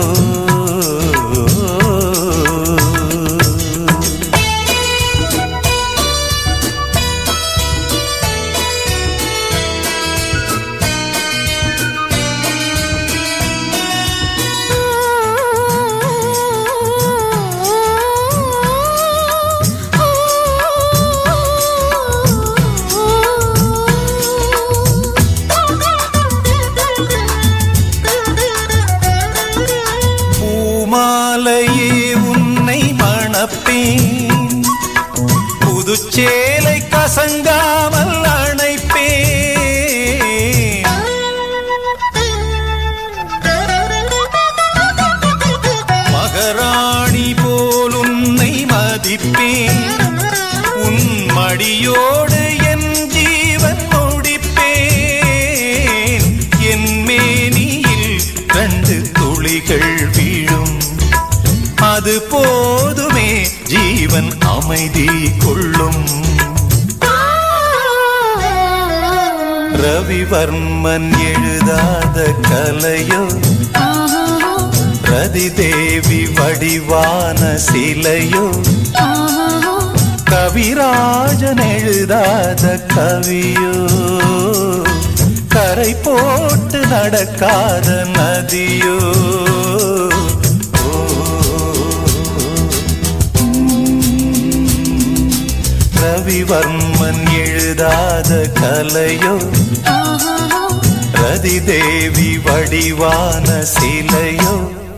பூமாலையே உன்னை மணப்பேன் புதுச்சேலை கசங்காமல் அணைப்பேன் மகராணி போல் உன்னை மதிப்பேன் உன் மடியோடு என் ஜீவன் முடிப்பேன் என் மேனியில் ரெண்டு துளிகள் வீழும் அது போதுமே ஜீவன் அமைதி கொள்ளும் ரவிவர்மன் எழுதாத கலையோ ரதி தேவி வடிவான சிலையோ கவிராஜன் எழுதாத கவியோ கரை போட்டு நடக்காத நதியோ ரவிவர்மன் எழுதாத கலையோ ரதி தேவி வடிவான சிலையோ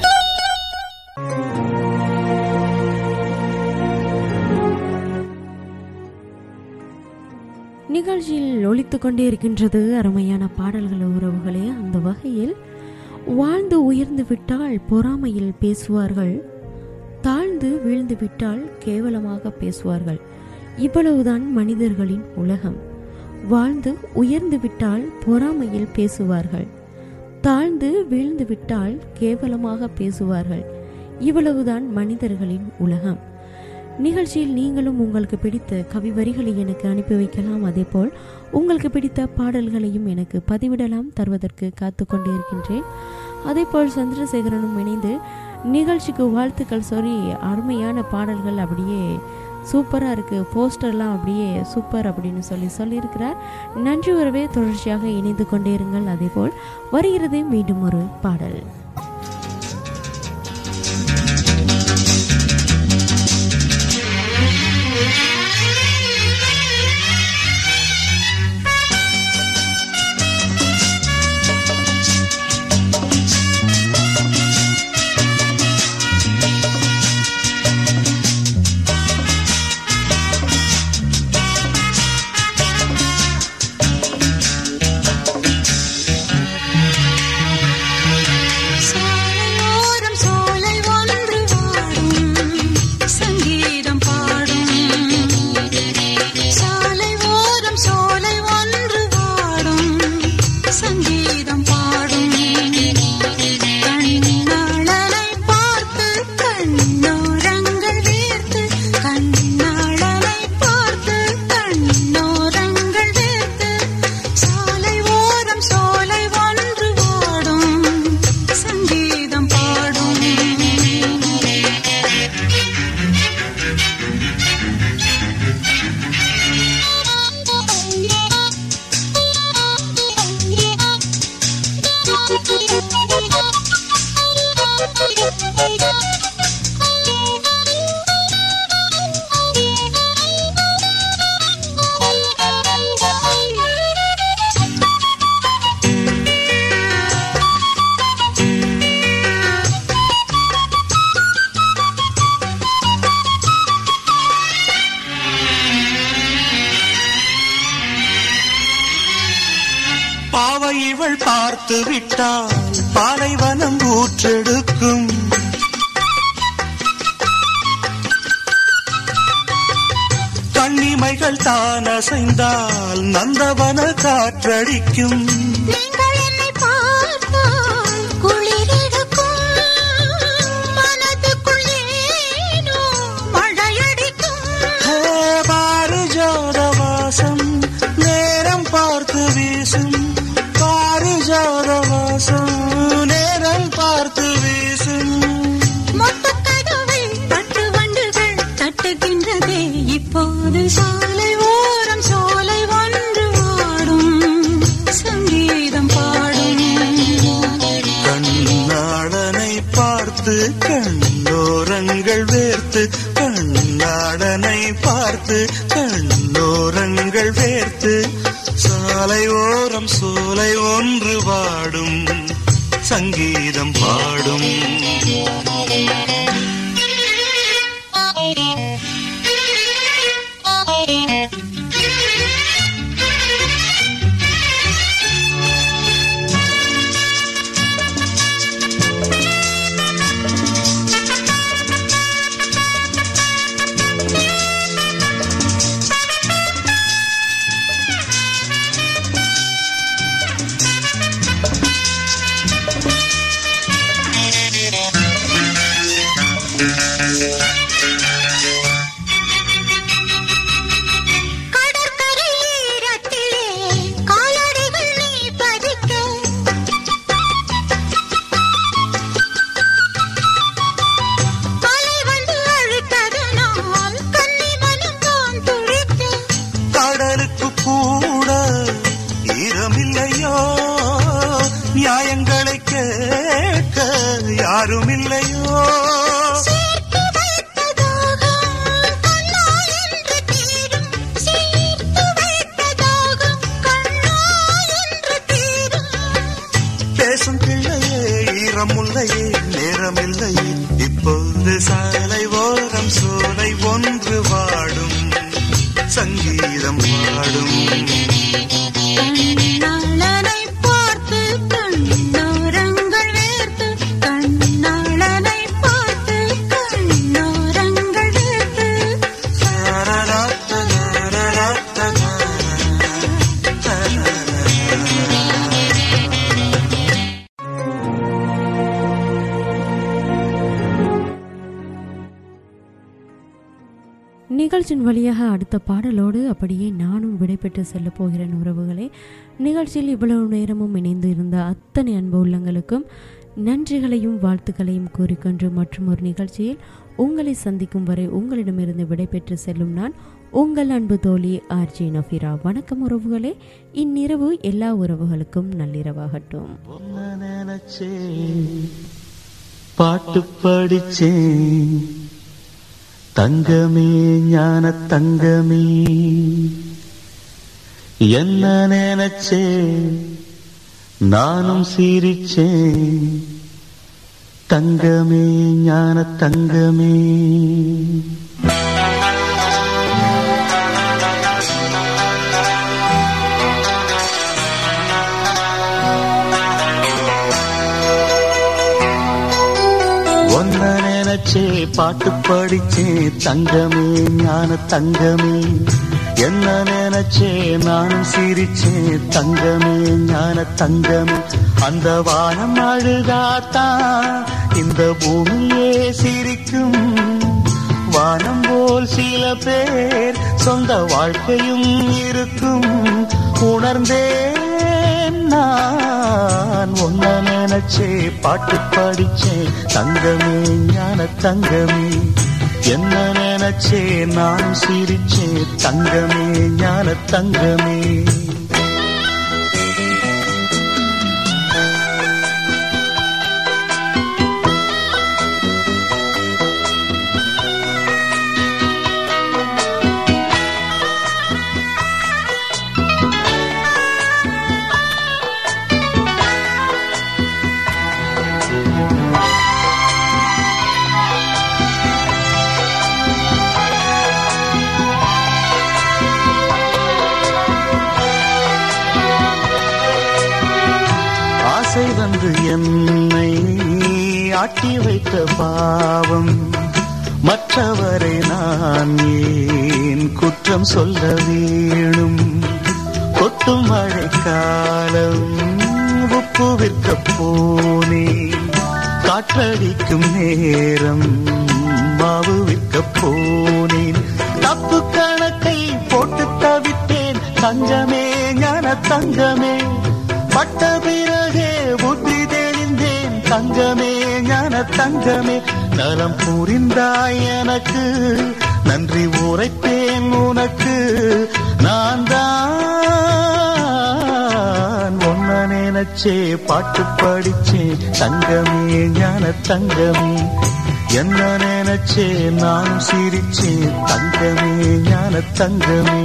நிகழ்ச்சியில் ஒலித்து கொண்டே இருக்கின்றது அருமையான பாடல்கள் உறவுகளே அந்த வகையில் வாழ்ந்து உயர்ந்து விட்டால் பொறாமையில் பேசுவார்கள் தாழ்ந்து வீழ்ந்து விட்டால் கேவலமாக பேசுவார்கள் இவ்வளவுதான் மனிதர்களின் உலகம் வாழ்ந்து உயர்ந்து விட்டால் பொறாமையில் பேசுவார்கள் தாழ்ந்து வீழ்ந்து விட்டால் கேவலமாக பேசுவார்கள் இவ்வளவுதான் மனிதர்களின் உலகம் நிகழ்ச்சியில் நீங்களும் உங்களுக்கு பிடித்த கவி வரிகளை எனக்கு அனுப்பி வைக்கலாம் அதேபோல் உங்களுக்கு பிடித்த பாடல்களையும் எனக்கு பதிவிடலாம் தருவதற்கு காத்து கொண்டு இருக்கின்றேன் அதேபோல் சந்திரசேகரனும் இணைந்து நிகழ்ச்சிக்கு வாழ்த்துக்கள் சொல்லி அருமையான பாடல்கள் அப்படியே சூப்பராக இருக்குது போஸ்டர்லாம் அப்படியே சூப்பர் அப்படின்னு சொல்லி சொல்லியிருக்கிறார் நன்றி உறவே தொடர்ச்சியாக இணைந்து கொண்டே இருங்கள் அதேபோல் வருகிறது மீண்டும் ஒரு பாடல் சாலையோரம் சோலை ஒன்று வாடும் சங்கீதம் பாடும் சாலை ஓரம் சோலை ஒன்று வாடும் சங்கீதம் பாடும் கண்ணாளனை பார்த்து கண்ணோரங்கள் வீர்த்து கண்ணாளனை பார்த்து கண்ணோரங்கள் வீர்த்து சாலை ஓரம் சோலை ஒன்று வாடும் சங்கீதம் பாடும் பாவை இவள் பார்த்து விட்டால் பாலைவனம் ஊற்றெடுக்கும் கண்ணிமைகள் தான் அசைந்தால் நந்தவன காற்றடிக்கும் நீங்கள் என்னை பார்த்தால் குளிரெடுக்கும் மனதுக்குள் ஏனோ மழையடிக்கும் ஹே, பாரிஜாத வாசம் நேரம் பார்த்து வீசும் பாரிஜாத வாசம் நேரம் பார்த்து வீசும் மொத்தக்கதவை தட்டு வண்டுகள் தட்டுகின்றதே இப்போது சாலை ஓரம் சோலை ஒன்று வாடும் சங்கீதம் பாடும் கண்ணாடனை பார்த்து கண்ணோரங்கள் வேர்த்து கண்ணாடனை பார்த்து கண்ணோரங்கள் வேர்த்து சாலை ஓரம் சோலை ஒன்று பாடும் சங்கீதம் பாடும் Thank you. கடற்கரை ஈரத்திலே காலடிகள் நீ பதிக்க அலை வந்து அழுத்ததனால் கன்னி மனம் தான் துடிக்க கடலுக்கு கூட ஈரமில்லையோ நியாயங்களை கேட்க யாரும் இல்லையோ சேர்த்து வைத்த தாகம் கண்ணா என்று தீரும் சேர்த்து வைத்த தாகம் கண்ணா என்று தீரும் பேசும் பிள்ளையே ஈரமுல்லையே நேரமில்லையே இப்போது சாலை ஓரம் சோலை ஒன்று வாடும் சங்கீதம் பாடும் கண்ணாளனை பார்த்து கண்ணோரங்கள் வேர்த்து கண்ணாளனை பார்த்து கண்ணோரங்கள் வேர்த்து நிகழ்ச்சியின் வழியாக அடுத்த பாடலோடு அப்படியே நானும் விடைபெற்று செல்லப் போகிறேன் உறவுகளே நிகழ்ச்சியில் இவ்வளவு நேரமும் இணைந்து இருந்த அத்தனை அன்பு உள்ளங்களுக்கும் நன்றிகளையும் வாழ்த்துக்களையும் கூறிக்கொண்டு மற்றும் ஒரு நிகழ்ச்சியில் உங்களை சந்திக்கும் வரை உங்களிடமிருந்து விடைபெற்று செல்லும் நான் உங்கள் அன்பு தோழி ஆர்ஜி நஃபிரா வணக்கம் உறவுகளே இந்நிரவு எல்லா உறவுகளுக்கும் நள்ளிரவாகட்டும் உன்னை நினைச்சேன் பாட்டு படிச்சேன் தங்கமே ஞான தங்கமே என்ன நினைச்சேன் நானும் சிரிச்சேன் தங்கமே ஞான தங்கமே ஒன்ன நினைச்சே பாட்டு படிச்சே தங்கமே ஞான தங்கமே என்ன நினைச்சே நானும் சிரிச்சே தங்கமே ஞான தங்கமே அந்த வானம் அழுதாத்தான் இந்த பூமியே சிரிக்கும் வானம் போல் சில பேர் சொந்த வாழ்க்கையும் இருக்கும் உணர்ந்தேன் நான் ஒன்ன நினைச்சே பாட்டு படிச்சேன் தங்கமே ஞான தங்கமே என்ன நினைச்சே நான் சிரிச்சேன் தங்கமே ஞான தங்கமே ஆசை வந்து என்னை ஆட்டி வைத்த பாவம் மற்றவரை நான் ஏன் குற்றம் சொல்ல வேணும் கொட்டும் மழைக்காலம் உப்பு விற்க போனேன் காற்றடிக்கும் நேரம் மாவு விற்க போனேன் தப்பு கணக்கை போட்டு தவித்தேன் தங்கமே ஞான தங்கமே பட்ட பிறகே புத்தி தெளிந்தேன் தங்கமே ஞான தங்கமே நலம் புரிந்தாய் எனக்கு நன்றி உரைப்பேன் உனக்கு நான் தான் ஒன்ன நினைச்சே பாட்டு படிச்சேன் தங்கமே ஞான தங்கமே என்ன நினைச்சே நான் சிரிச்சேன் தங்கமே ஞான தங்கமே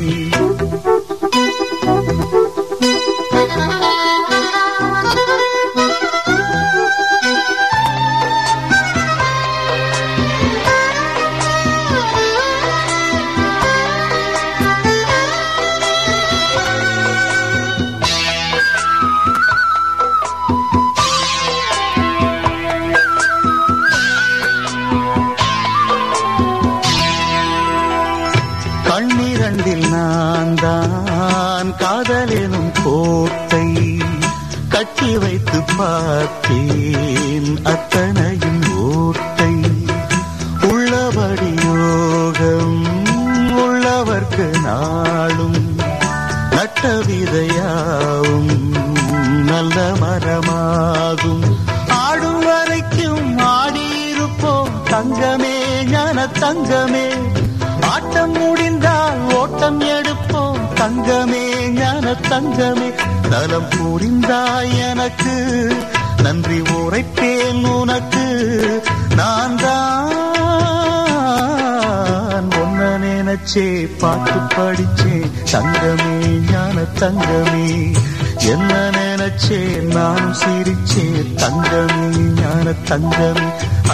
கண்ணிரண்டில் நான் தான் காதலெனும் கோட்டை கட்டி வைத்து பார்த்தேன் அத்தனையும் ஓட்டை தங்கமே ஞான தங்கமே ஆட்டம் முடிந்தால் ஓட்டம் எடுப்போம் தங்கமே ஞான தங்கமே நலம் புரிந்தாய் எனக்கு நன்றி உரைப்பேன் உனக்கு நான் தான் ஒன்ன நினைச்சே பாட்டு படிச்சே தங்கமே ஞான தங்கமே என்ன நினைச்சே நானும் சிரிச்சே தங்கமே ஞான தங்கமே